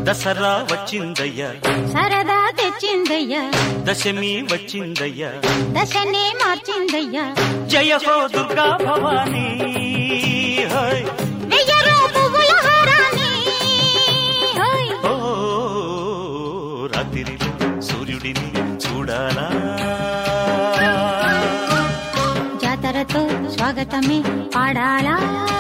దసరా వచ్చిందయ్యా సరదా తెచ్చిందయ్యా దశమి వచ్చిందయ్యా దశనే మార్చిందయ్యా జయ హో దుర్గా భవానీ హై. వెయ్యరు పువ్వుల హారాన్ని హోయ్. ఓ రాత్రి సూర్యుడిని చూడాలా జాతరతో స్వాగతమే పాడాలా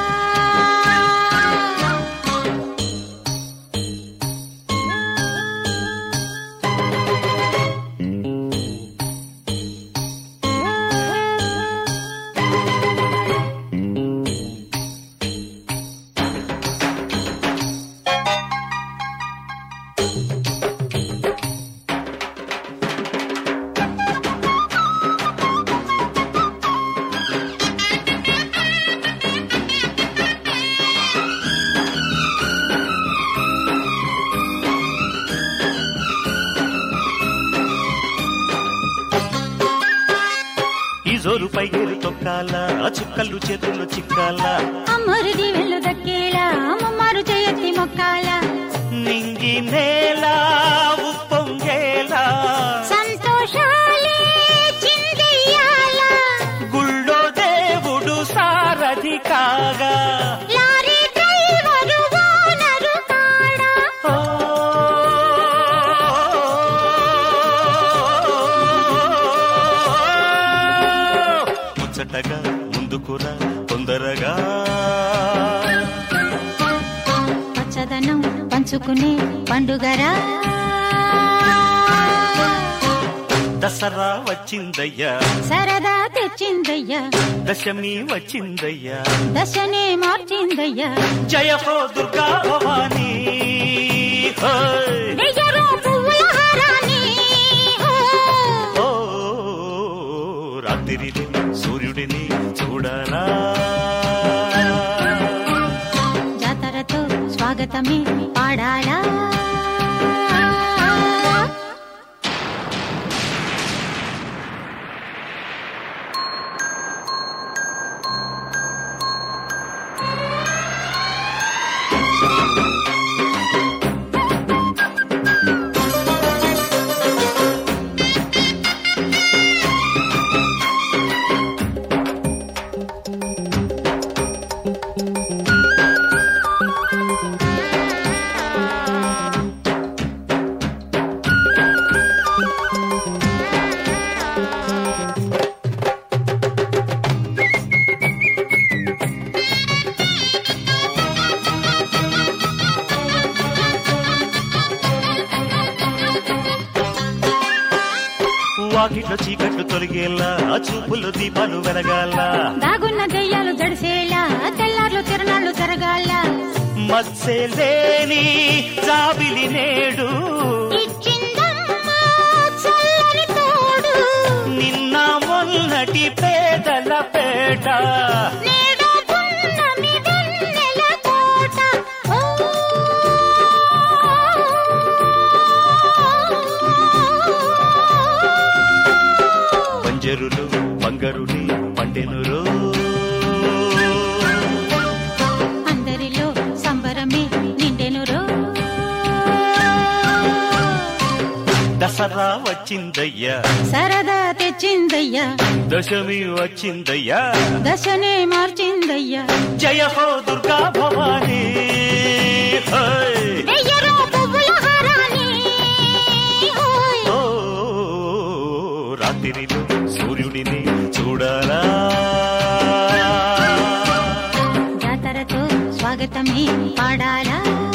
ఈ జోరు పైగేరు తొక్కాలా ఆ చుక్కలు చేతుల్లో చిక్కాలా అమ్మరుది వెళ్ళు దక్కేలా అమ్మమ్మారు చేయత్తి మొక్కాలా నింగి నేల ఉప్పొంగేలా సంతోషాలే చిందెయ్యాలా గుళ్ళో దేవుడు సారథి కాగా లారీ డ్రైవరు ఓనరు కాడా ఓ ముచ్చటగా ముందుకురా తొందరగా పచ్చదనం పంచుకునే పండుగరా దసరా వచ్చిందయ్యా సరదా తెచ్చిందయ్యా దశమి వచ్చిందయ్యా దశనే మార్చిందయ్యా జయ హో దుర్గా భవానీ హై. వెయ్యరు పువ్వుల హారాన్ని హో. ఓ రాత్రి సూర్యుడిని చూడాలా జాతరతో స్వాగతమే పాడాలా వాకిట్లో చీకట్లు తొలగేలా ఆ చూపుల్లో దీపాలు వెలగాల దాగున్న దెయ్యాలు జడిసేలా తెల్లార్లు తిరణాలు జరగాల మత్సే లేని జాబిలి నేడు ఇచ్చిందమ్మా చల్లని తోడు నిన్న మొన్నటి పేదల పేట నేడు పున్నమి వెన్నెల కోట ఓ పంజరులు బంగరుని పండెనురో అందరిలో సంబరమే నిండెను రో దసరా వచ్చిందయ్యా సరదా తెచ్చిందయ్యా దశమి వచ్చిందయ్యా దశనే మార్చిందయ్యా జయ హో దుర్గా భవానీ హై. వెయ్యరు పువ్వుల హారాన్ని హోయ్. ఓ రాత్రిలో సూర్యుడిని చూడాలా జాతరతో స్వాగతమే పాడాలా